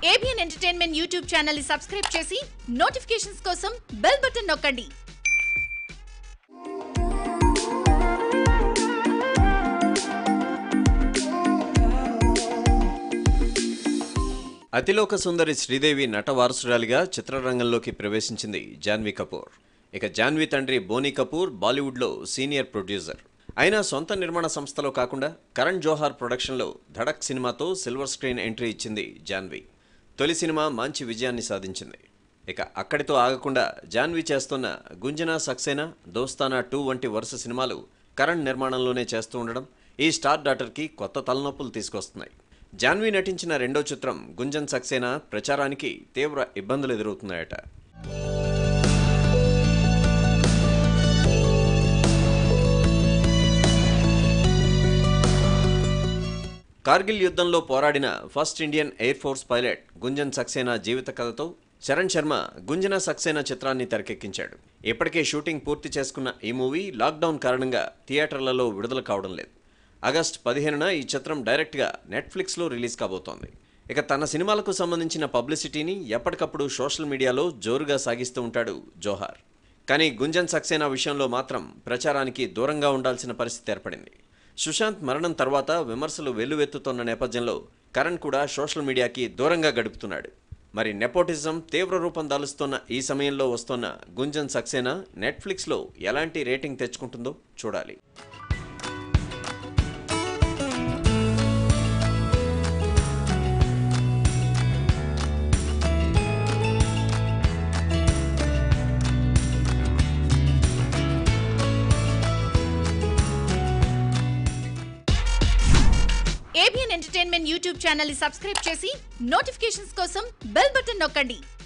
ABN entertainment YouTube channel ని subscribe చేసి notifications కోసం బెల్ బటన్ నొక్కండి అతిలోక సుందరి శ్రీదేవి నట వారసురాలిగా చిత్రరంగంలోకి ప్రవేశించింది జాన్వీ కపూర్ ఇక జాన్వీ తండ్రి బోనీ కపూర్ బాలీవుడ్లో సీనియర్ ప్రొడ్యూసర్ అయినా సొంత నిర్మాణ సంస్థలో కాకుండా కరణ్ జోహార్ ప్రొడక్షన్లో ధడక్ సినిమాతో సిల్వర్ స్క్రీన్ ఎంట్రీ ఇచ్చింది జాన్వీ తొలి సినిమా మంచి విజయాన్ని సాధించింది ఇక అక్కడితో ఆగకుండా జాన్వీ చేస్తున్న గుంజనా సక్సేనా దోస్తానా టూ వంటి వరుస సినిమాలు కరణ్ నిర్మాణంలోనే చేస్తూ ఉండడం ఈ స్టార్ డాటర్కి కొత్త తలనొప్పులు తీసుకొస్తున్నాయి జాన్వీ నటించిన రెండో చిత్రం గుంజన్ సక్సేనా ప్రచారానికి తీవ్ర ఇబ్బందులు ఎదురవుతున్నాయట కార్గిల్ యుద్ధంలో పోరాడిన first Indian air force pilot Gunjan Saxena జీవిత కథతో చరణ్ శర్మ గుంజన సక్సేనా చిత్రాన్ని తెరకెక్కించాడు ఇప్పటికే షూటింగ్ పూర్తి చేసుకున్న ఈ మూవీ లాక్డౌన్ కారణంగా థియేటర్లలో విడుదల కావడం లేదు ఆగస్ట్ పదిహేనున ఈ చిత్రం డైరెక్ట్గా నెట్ఫ్లిక్స్లో రిలీజ్ కాబోతోంది ఇక తన సినిమాలకు సంబంధించిన పబ్లిసిటీని ఎప్పటికప్పుడు సోషల్ మీడియాలో జోరుగా సాగిస్తూ ఉంటాడు జోహార్ కానీ గుంజన్ సక్సేనా విషయంలో మాత్రం ప్రచారానికి దూరంగా ఉండాల్సిన పరిస్థితి ఏర్పడింది సుశాంత్ మరణం తర్వాత విమర్శలు వెల్లువెత్తుతున్న నేపథ్యంలో కరణ్ కూడా సోషల్ మీడియాకి దూరంగా గడుపుతున్నాడు మరి నెపోటిజం తీవ్ర రూపం దాలుస్తున్న ఈ సమయంలో వస్తున్న గుంజన్ సక్సేనా నెట్ఫ్లిక్స్లో ఎలాంటి రేటింగ్ తెచ్చుకుంటుందో చూడాలి ఏబిఎన్ ఎంటర్టైన్మెంట్ యూట్యూబ్ ఛానల్ ని సబ్స్క్రైబ్ చేసి నోటిఫికేషన్స్ కోసం బెల్ బటన్ నొక్కండి